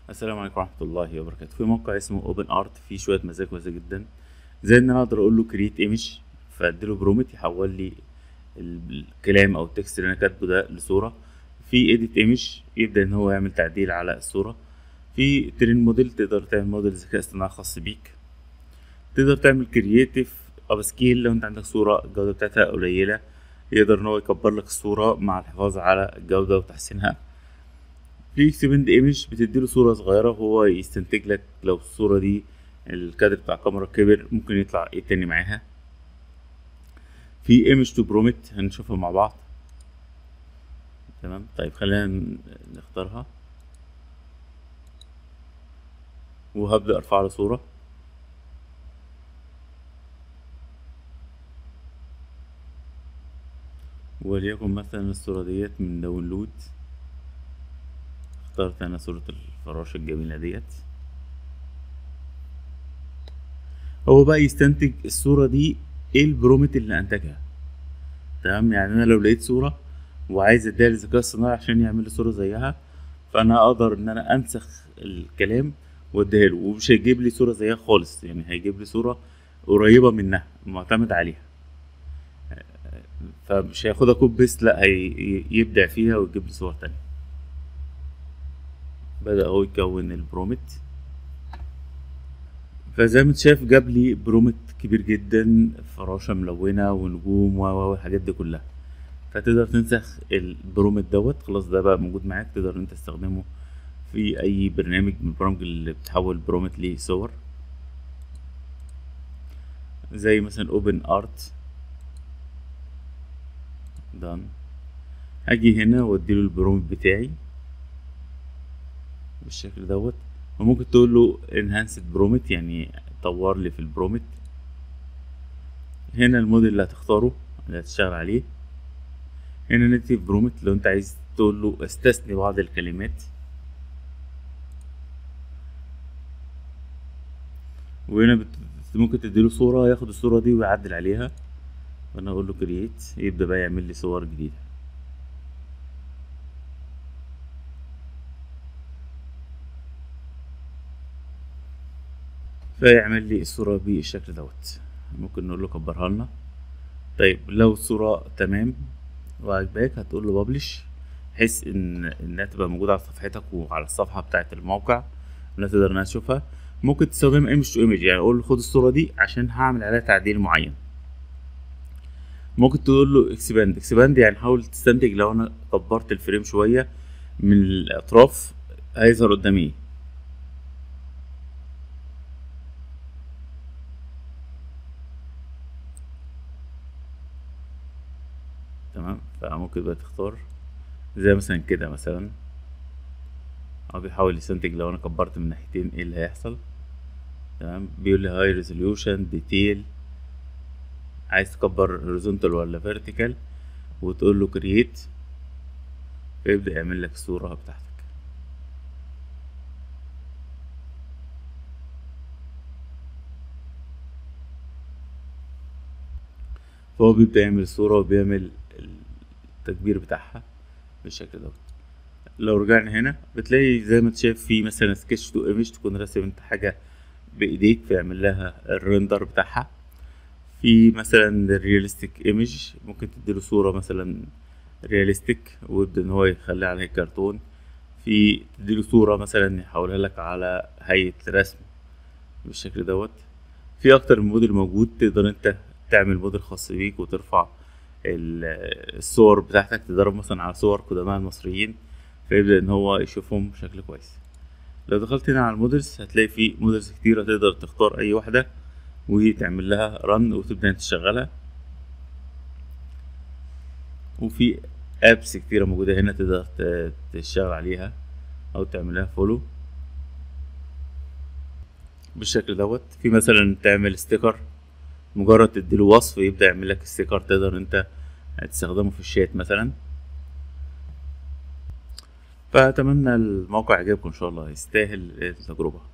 السلام عليكم ورحمة الله وبركاته في موقع اسمه اوبن ارت فيه شوية مزايا كويسة جدا زي ان انا اقدر اقول له كريت ايمج فاديله برومت يحول لي ال- الكلام او التكست اللي انا كاتبه ده لصورة في ايديت ايمج يبدأ ان هو يعمل تعديل على الصورة في ترين موديل تقدر تعمل موديل ذكاء اصطناعي خاص بيك تقدر تعمل كرييتيف اب سكيل لو انت عندك صورة الجودة بتاعتها قليلة يقدر ان هو يكبر لك الصورة مع الحفاظ على الجودة وتحسينها في اكسبند ايمج بتديله صورة صغيرة وهو يستنتج لك لو الصورة دي الكادر بتاع الكاميرا كبر ممكن يطلع ايه تاني معاها في ايمج تو برومت هنشوفها مع بعض تمام طيب خلينا ن- نختارها وهبدأ ارفع له صورة وليكن مثلا الصورة ديت من داونلود اخترت انا صورة الفراشة الجميلة ديت هو بقى يستنتج الصورة دي ايه البرومت اللي انتجها تمام يعني انا لو لقيت صورة وعايز اديها للذكاء الصناعي عشان يعمل لي صورة زيها فانا اقدر ان انا انسخ الكلام واديها له ومش هيجيب لي صورة زيها خالص يعني هيجيب لي صورة قريبة منها معتمد عليها فمش هياخدها كوب بيست لا هي يبدع فيها ويجيب لي صور تانية بدأ هو يكون البرومت فزي ما انت شايف جاب لي برومت كبير جدا فراشة ملونة ونجوم و و والحاجات دي كلها فتقدر تنسخ البرومت دوت خلاص ده بقى موجود معاك تقدر انت تستخدمه في اي برنامج من البرامج اللي بتحول برومت لصور زي مثلا اوبن ارت دان هاجي هنا واديله البرومت بتاعي بالشكل دوت وممكن تقول له انهانسد برومت يعني طور لي في البرومت هنا الموديل اللي هتختاره اللي هتشتغل عليه هنا نكتب برومت لو انت عايز تقول له استثني بعض الكلمات وهنا بت... ممكن تديله صورة ياخد الصورة دي ويعدل عليها وانا اقول له كرييت يبدأ بقى يعمل لي صور جديدة فيعمل لي الصورة بالشكل دوت ممكن نقول له كبرها لنا طيب لو الصورة تمام وعجباك هتقول له ببلش بحيث ان انها تبقى موجودة على صفحتك وعلى الصفحة بتاعة الموقع الناس تقدر انها تشوفها ممكن تستخدم ايمج تو ايمج يعني اقول له خد الصورة دي عشان هعمل عليها تعديل معين ممكن تقول له اكسباند اكسباند يعني حاول تستنتج لو انا كبرت الفريم شوية من الاطراف هيظهر قدامي ايه تمام فممكن بقى تختار زي مثلا كده مثلا هو بيحاول يستنتج لو انا كبرت من ناحيتين ايه اللي هيحصل تمام بيقول لي هاي ريزوليوشن ديتيل عايز تكبر هوريزونتال ولا فيرتيكال وتقول له كرييت فيبدأ يعمل لك الصورة بتاعتك فهو بيبدأ يعمل الصورة وبيعمل التكبير بتاعها بالشكل دوت لو رجعنا هنا بتلاقي زي ما انت شايف في مثلا سكتش تو ايمج تكون راسم انت حاجة بايديك فيعمل لها الريندر بتاعها في مثلا رياليستيك ايمج ممكن تديله صورة مثلا رياليستيك ويبدأ ان هو يخليها على هيئة كرتون في تديله صورة مثلا يحولها لك على هيئة رسم بالشكل دوت في اكتر من موديل موجود تقدر انت تعمل موديل خاص بيك وترفع ال- الصور بتاعتك تدرب مثلا على صور قدماء المصريين فيبدأ ان هو يشوفهم بشكل كويس لو دخلت هنا على المودلز هتلاقي في مودلز كتيرة تقدر تختار اي واحدة وتعمل لها رن وتبدأ انت تشغلها وفي ابس كتيرة موجودة هنا تقدر ت- تشتغل عليها او تعمل لها فولو بالشكل دوت في مثلا تعمل ستيكر مجرد تديله وصف يبدأ يعمل لك ستيكر تقدر انت تستخدمه في الشات مثلا فأتمنى الموقع يعجبكم إن شاء الله يستاهل التجربة